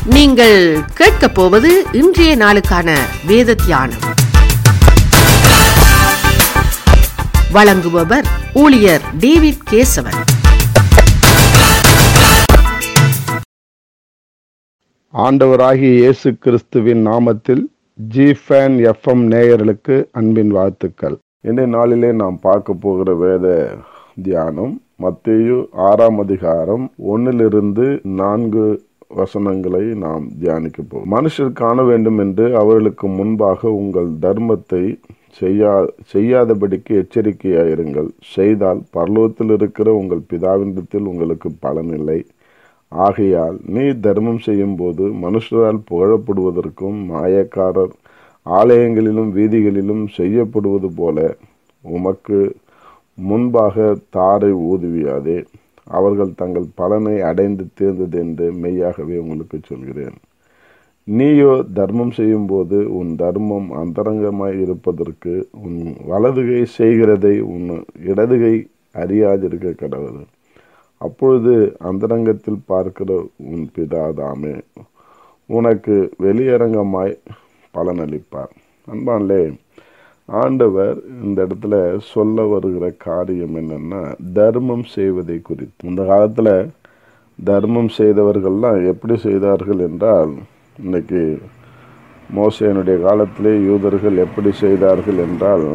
நீங்கள் கேட்கப் போவது இன்றைய நாளுக்கான வேத தியானம் வழங்குபவர் ஊழியர் டேவிட் கேசவன் ஆண்டவராகிய இயேசு கிறிஸ்துவின் நாமத்தில் ஜிஃபேன் எஃப்எம் நேயர்களுக்கு அன்பின் வாழ்த்துக்கள் இன்றைய நாளிலே நாம் பார்க்க போகிற வேத தியானம் மத்தேயு ஆறாம் அதிகாரம் ஒன்னிலிருந்து நான்கு வசனங்களை நாம் தியானிக்க போவோம் மனுஷர் காண வேண்டும் என்று அவர்களுக்கு முன்பாக உங்கள் தர்மத்தை செய்யா செய்யாதபடிக்கு எச்சரிக்கையாயிருங்கள் செய்தால் பரலோகத்தில் இருக்கிற உங்கள் பிதாவினிடத்தில் உங்களுக்கு பலனில்லை ஆகையால் நீ தர்மம் செய்யும்போது மனுஷரால் புகழப்படுவதற்கும் மாயக்காரர் ஆலயங்களிலும் வீதிகளிலும் செய்யப்படுவது போல உமக்கு முன்பாக தாரை ஊதுவியாதே அவர்கள் தங்கள் பலனை அடைந்து தேர்ந்தது என்று மெய்யாகவே உங்களுக்கு சொல்கிறேன் நீயோ தர்மம் செய்யும்போது உன் தர்மம் அந்தரங்கமாய் இருப்பதற்கு உன் வலதுகை செய்கிறதை உன் இடதுகை அறியாதிருக்க கடவுள் அப்பொழுது அந்தரங்கத்தில் பார்க்கிற உன் பிதாதாமே உனக்கு வெளியரங்கமாய் பலனளிப்பார் அன்பான்லே ஆண்டவர் இந்த இடத்துல சொல்ல வருகிற காரியம் என்னன்னா தர்மம் செய்வதை குறித்து இந்த காலத்தில் தர்மம் செய்தவர்கள்லாம் எப்படி செய்தார்கள் என்றால் இன்னைக்கு மோசையனுடைய காலத்திலே யூதர்கள் எப்படி செய்தார்கள் என்றால்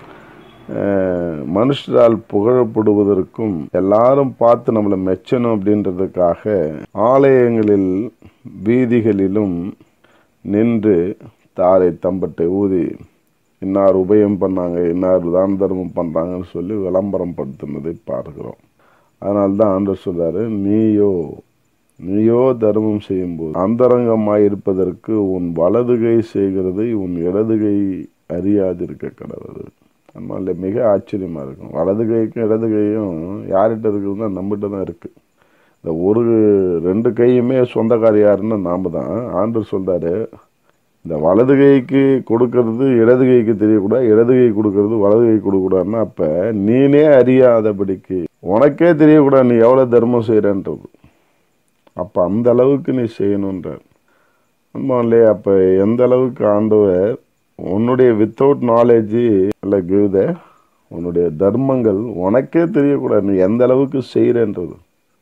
மனுஷரால் புகழப்படுவதற்கும் எல்லாரும் பார்த்து நம்மளை மெச்சணும் அப்படின்றதுக்காக ஆலயங்களில் வீதிகளிலும் நின்று தாரை தம்பட்டை ஊதி இன்னார் உபயம் பண்ணாங்க இன்னார் தான தர்மம் பண்ணுறாங்கன்னு சொல்லி விளம்பரம் படுத்தினதை பார்க்கிறோம் அதனால தான் ஆண்டர் சொல்றாரு நீயோ நீயோ தர்மம் செய்யும்போது அந்தரங்கமாய் இருப்பதற்கு உன் வலதுகை செய்கிறதை உன் இடதுகை அறியாதிருக்க கடவுள் அதனால மிக ஆச்சரியமாக இருக்கும் வலது கைக்கும் இடது கையும் யார்கிட்ட இருக்குதுன்னா நம்மகிட்ட தான் இருக்குது இந்த ஒரு ரெண்டு கையுமே சொந்தக்கார யாருன்னா நாம் தான் ஆண்டர் சொல்கிறாரு இந்த வலது கைக்கு கொடுக்கறது இடது கைக்கு தெரியக்கூடாது இடது கை கொடுக்கறது வலது கை கொடுக்கக்கூடாதுன்னா அப்போ நீனே அறியாதபடிக்கு உனக்கே தெரியக்கூடாது நீ எவ்வளோ தர்மம் செய்கிறன்றது அப்போ அந்த அளவுக்கு நீ செய்யணுன்றார் இல்லையே அப்போ எந்த அளவுக்கு ஆண்டவர் உன்னுடைய வித்தவுட் நாலேஜு இல்லை கிவ் த உன்னுடைய தர்மங்கள் உனக்கே தெரியக்கூடாது நீ எந்த அளவுக்கு செய்கிறன்றது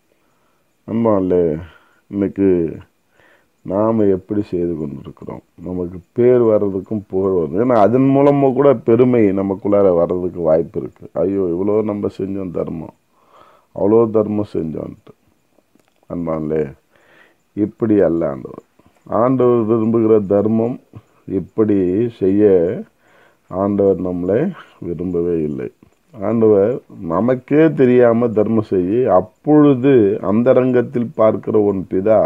ஆமா இல்லை இன்னைக்கு நாம் எப்படி செய்து கொண்டிருக்கிறோம் நமக்கு பேர் வர்றதுக்கும் புகழ் வரும் ஏன்னா அதன் மூலமாக கூட பெருமை நமக்குள்ளார வர்றதுக்கு வாய்ப்பு இருக்குது ஐயோ இவ்வளோ நம்ம செஞ்சோம் தர்மம் அவ்வளோ தர்மம் செஞ்சோன்ட்டு அன்பான்லே இப்படி அல்ல ஆண்டவர் ஆண்டவர் விரும்புகிற தர்மம் இப்படி செய்ய ஆண்டவர் நம்மளை விரும்பவே இல்லை ஆண்டவர் நமக்கே தெரியாம தர்மம் செய்ய அப்பொழுது அந்தரங்கத்தில் பார்க்கிற உன் பிதா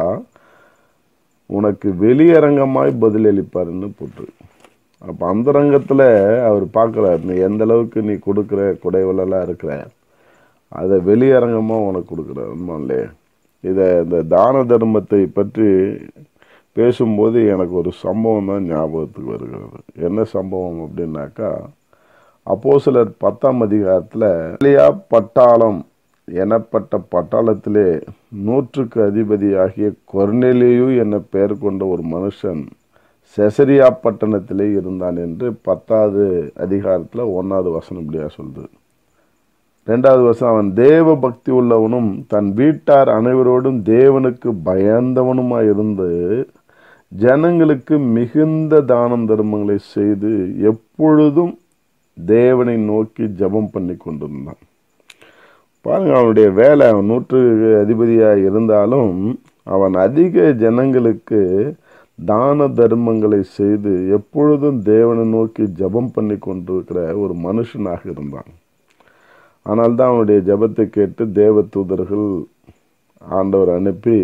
உனக்கு வெளியரங்கமாய் பதிலளிப்பாருன்னு போட்டு அப்போ அந்தரங்கத்தில் அவர் பார்க்குறார் நீ எந்த அளவுக்கு நீ கொடுக்குற குடைவலெல்லாம் இருக்கிற அதை வெளியரங்கமாக உனக்கு கொடுக்குறார் உண்மையிலே இதை இந்த தான தர்மத்தை பற்றி பேசும்போது எனக்கு ஒரு சம்பவம் தான் ஞாபகத்துக்கு வருகிறது என்ன சம்பவம் அப்படின்னாக்கா அப்போ சிலர் பத்தாம் அதிகாரத்தில் இல்லையா பட்டாளம் எனப்பட்ட பட்டாளத்திலே நூற்றுக்கு அதிபதியாகிய கொர்னெலியு என பெயர் கொண்ட ஒரு மனுஷன் செசரியா பட்டணத்திலே இருந்தான் என்று பத்தாவது அதிகாரத்தில் ஒன்றாவது வசனம் இப்படியா சொல்லுது ரெண்டாவது வருஷம் அவன் தேவ பக்தி உள்ளவனும் தன் வீட்டார் அனைவரோடும் தேவனுக்கு பயந்தவனுமாய் இருந்து ஜனங்களுக்கு மிகுந்த தானம் தர்மங்களை செய்து எப்பொழுதும் தேவனை நோக்கி ஜபம் பண்ணி கொண்டிருந்தான் பாருங்க அவனுடைய வேலை அவன் நூற்று அதிபதியாக இருந்தாலும் அவன் அதிக ஜனங்களுக்கு தான தர்மங்களை செய்து எப்பொழுதும் தேவனை நோக்கி ஜபம் பண்ணி கொண்டிருக்கிற ஒரு மனுஷனாக இருந்தான் ஆனால் தான் அவனுடைய ஜபத்தை கேட்டு தேவ தூதர்கள் ஆண்டவர் அனுப்பி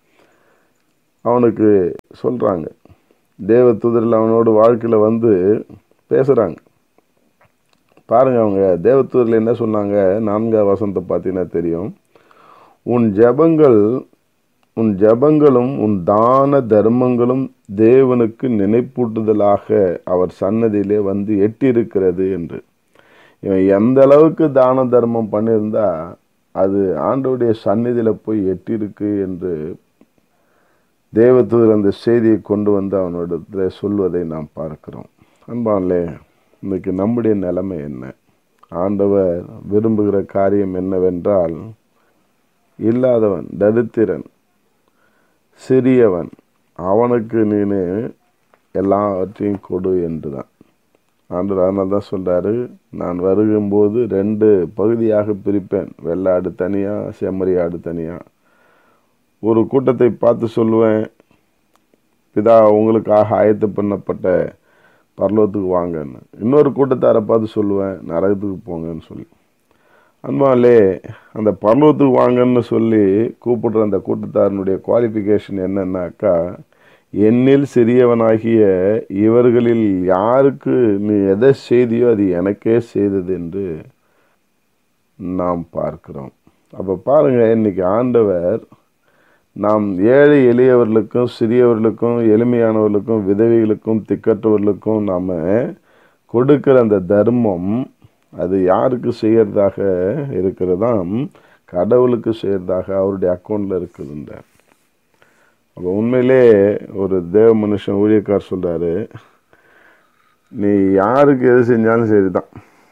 அவனுக்கு சொல்கிறாங்க தேவ தூதரில் அவனோட வாழ்க்கையில் வந்து பேசுகிறாங்க பாருங்க அவங்க தேவத்தூரில் என்ன சொன்னாங்க நான்காவது வசனத்தை பார்த்தீங்கன்னா தெரியும் உன் ஜபங்கள் உன் ஜபங்களும் உன் தான தர்மங்களும் தேவனுக்கு நினைப்பூட்டுதலாக அவர் சன்னதியிலே வந்து எட்டியிருக்கிறது என்று இவன் எந்த அளவுக்கு தான தர்மம் பண்ணியிருந்தா அது ஆண்டவருடைய சந்நிதியில் போய் எட்டியிருக்கு என்று தேவதூதர் அந்த செய்தியை கொண்டு வந்து அவனோட சொல்வதை நாம் பார்க்கிறோம் அன்பான்லே இன்னைக்கு நம்முடைய நிலைமை என்ன ஆண்டவர் விரும்புகிற காரியம் என்னவென்றால் இல்லாதவன் தரித்திரன் சிறியவன் அவனுக்கு நீனு எல்லாவற்றையும் கொடு என்றுதான் ஆண்டவர் அதனால தான் சொல்றாரு நான் வருகும்போது ரெண்டு பகுதியாக பிரிப்பேன் வெள்ளாடு தனியா செம்மறி ஆடு தனியா ஒரு கூட்டத்தை பார்த்து சொல்லுவேன் பிதா உங்களுக்காக ஆயத்த பண்ணப்பட்ட பரலோகத்துக்கு வாங்கன்னு இன்னொரு கூட்டத்தாரை பார்த்து சொல்லுவேன் நரகத்துக்கு போங்கன்னு சொல்லி அன்பாலே அந்த பரலோகத்துக்கு வாங்கன்னு சொல்லி கூப்பிடுற அந்த கூட்டத்தாரனுடைய குவாலிஃபிகேஷன் என்னன்னாக்கா என்னில் சிறியவனாகிய இவர்களில் யாருக்கு நீ எதை செய்தியோ அது எனக்கே செய்தது என்று நாம் பார்க்கிறோம் அப்போ பாருங்க இன்னைக்கு ஆண்டவர் நாம் ஏழை எளியவர்களுக்கும் சிறியவர்களுக்கும் எளிமையானவர்களுக்கும் விதவைகளுக்கும் திக்கற்றவர்களுக்கும் நாம் கொடுக்கிற அந்த தர்மம் அது யாருக்கு செய்யறதாக இருக்கிறதாம் கடவுளுக்கு செய்யறதாக அவருடைய அக்கௌண்ட்ல இருக்குதுன்றார் அப்போ உண்மையிலே ஒரு தேவ மனுஷன் ஊழியக்கார் சொல்றாரு நீ யாருக்கு எது செஞ்சாலும் சரிதான்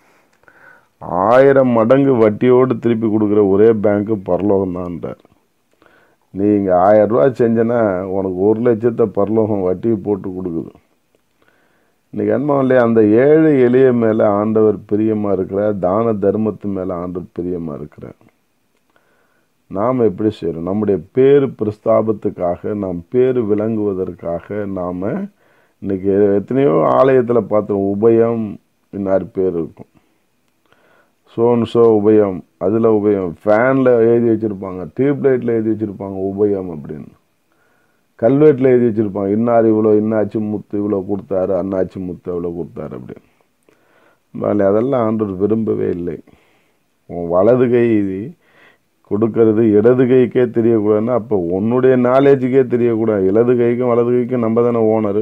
ஆயிரம் மடங்கு வட்டியோடு திருப்பி கொடுக்குற ஒரே பேங்க்கு பரலோகம் தான்ன்றார் நீ இங்கே ஆயிரம் ரூபா செஞ்சனா உனக்கு ஒரு லட்சத்தை பரலோகம் வட்டி போட்டு கொடுக்குது இன்னைக்கு அன்பாவிலே அந்த ஏழை எளிய மேலே ஆண்டவர் பிரியமாக இருக்கிறார் தான தர்மத்து மேலே ஆண்டவர் பிரியமாக இருக்கிறார் நாம் எப்படி செய்கிறோம் நம்முடைய பேர் பிரஸ்தாபத்துக்காக நாம் பேர் விளங்குவதற்காக நாம் இன்னைக்கு எத்தனையோ ஆலயத்தில் பார்த்துருவோம் உபயம் இன்னார் பேர் இருக்கும் சோன் சோ உபயம் அதில் உபயம் ஃபேனில் எழுதி வச்சுருப்பாங்க டியூப் லைட்டில் எழுதி வச்சுருப்பாங்க உபயம் அப்படின்னு கல்வெட்டில் எழுதி வச்சுருப்பாங்க இன்னார் இவ்வளோ இன்னாச்சி முத்து இவ்வளோ கொடுத்தாரு அண்ணாச்சி முத்து இவ்வளோ கொடுத்தாரு அப்படின்னு மேலே அதெல்லாம் ஆண்டவர் விரும்பவே இல்லை உன் வலது கை கொடுக்கறது இடது கைக்கே தெரியக்கூடாதுன்னா அப்போ உன்னுடைய நாலேஜுக்கே தெரியக்கூடாது இடது கைக்கும் வலது கைக்கும் நம்ம தானே ஓனரு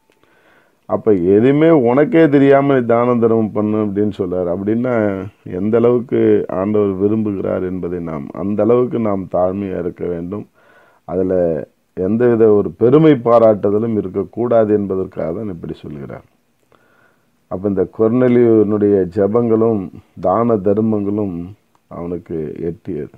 அப்போ எதுவுமே உனக்கே தெரியாமல் நீ தானம் தர்மம் பண்ணு அப்படின்னு சொல்றாரு அப்படின்னா எந்த அளவுக்கு ஆண்டவர் விரும்புகிறார் என்பதை நாம் அந்த அளவுக்கு நாம் தாழ்மையாக இருக்க வேண்டும் அதில் எந்தவித ஒரு பெருமை பாராட்டுதலும் இருக்கக்கூடாது என்பதற்காக தான் இப்படி சொல்கிறார் அப்போ இந்த கொர்நலியனுடைய ஜபங்களும் தான தர்மங்களும் அவனுக்கு எட்டியது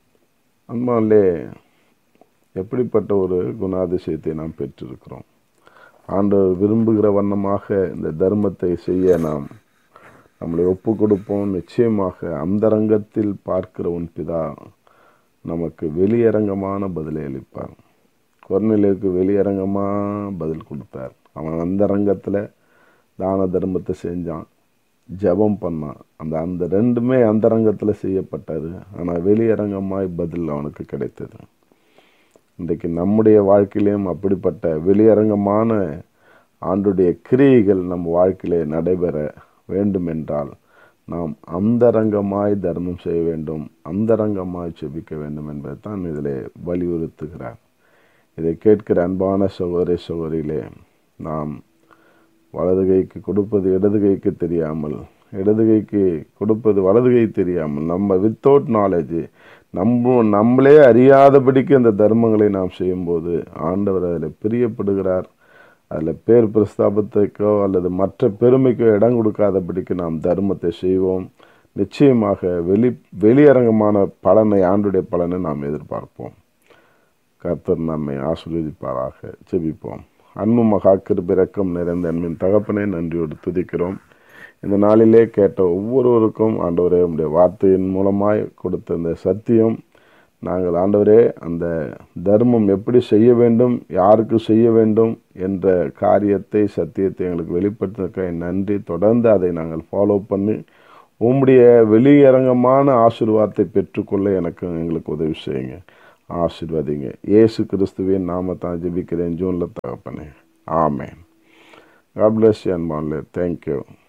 அன்பாலே எப்படிப்பட்ட ஒரு குணாதிசயத்தை நாம் பெற்றிருக்கிறோம் ஆண்டவர் விரும்புகிற வண்ணமாக இந்த தர்மத்தை செய்ய நாம் நம்மளை ஒப்பு கொடுப்போம் நிச்சயமாக அந்தரங்கத்தில் பார்க்கிற உன் பிதா நமக்கு வெளியரங்கமான பதிலை அளிப்பார் கொர்நிலைக்கு வெளியரங்கமாக பதில் கொடுத்தார் அவன் அந்தரங்கத்தில் தான தர்மத்தை செஞ்சான் ஜபம் பண்ணான் அந்த அந்த ரெண்டுமே அந்தரங்கத்தில் செய்யப்பட்டது ஆனால் வெளியரங்கமாய் பதில் அவனுக்கு கிடைத்தது இன்றைக்கு நம்முடைய வாழ்க்கையிலையும் அப்படிப்பட்ட வெளியரங்கமான ஆண்டுடைய கிரியைகள் நம் வாழ்க்கையிலே நடைபெற வேண்டுமென்றால் நாம் அந்தரங்கமாய் தர்மம் செய்ய வேண்டும் அந்தரங்கமாய் செபிக்க வேண்டும் என்பதை தான் இதில் வலியுறுத்துகிறார் இதை கேட்கிற அன்பான சகோதரி சகோதரியிலே நாம் வலது கைக்கு கொடுப்பது இடது கைக்கு தெரியாமல் இடது கைக்கு கொடுப்பது வலது கை தெரியாமல் நம்ம வித்தவுட் நாலேஜ் நம்ம நம்மளே அறியாதபடிக்கு அந்த தர்மங்களை நாம் செய்யும்போது ஆண்டவர் அதில் பிரியப்படுகிறார் அதில் பேர் பிரஸ்தாபத்துக்கோ அல்லது மற்ற பெருமைக்கோ இடம் கொடுக்காதபடிக்கு நாம் தர்மத்தை செய்வோம் நிச்சயமாக வெளி வெளியரங்கமான பலனை ஆண்டுடைய பலனை நாம் எதிர்பார்ப்போம் கர்த்தர் நம்மை ஆசீர்வதிப்பாராக செபிப்போம் அன்பு மகா கிருபிறக்கம் நிறைந்த அன்பின் தகப்பனை நன்றியோடு துதிக்கிறோம் இந்த நாளிலே கேட்ட ஒவ்வொருவருக்கும் ஆண்டவரே உடைய வார்த்தையின் மூலமாய் கொடுத்த இந்த சத்தியம் நாங்கள் ஆண்டவரே அந்த தர்மம் எப்படி செய்ய வேண்டும் யாருக்கு செய்ய வேண்டும் என்ற காரியத்தை சத்தியத்தை எங்களுக்கு வெளிப்படுத்தினக்க நன்றி தொடர்ந்து அதை நாங்கள் ஃபாலோ பண்ணி உம்முடைய வெளியரங்கமான ஆசீர்வாதத்தை பெற்றுக்கொள்ள எனக்கு எங்களுக்கு உதவி செய்யுங்க ஆசீர்வதிங்க இயேசு கிறிஸ்துவின் நாமத்தான் ஜெபிக்கிறேன் ஜூனில் தகப்பனே ஆமேன் காட் பிளஸ் யூ அண்ட் மான்லே தேங்க்யூ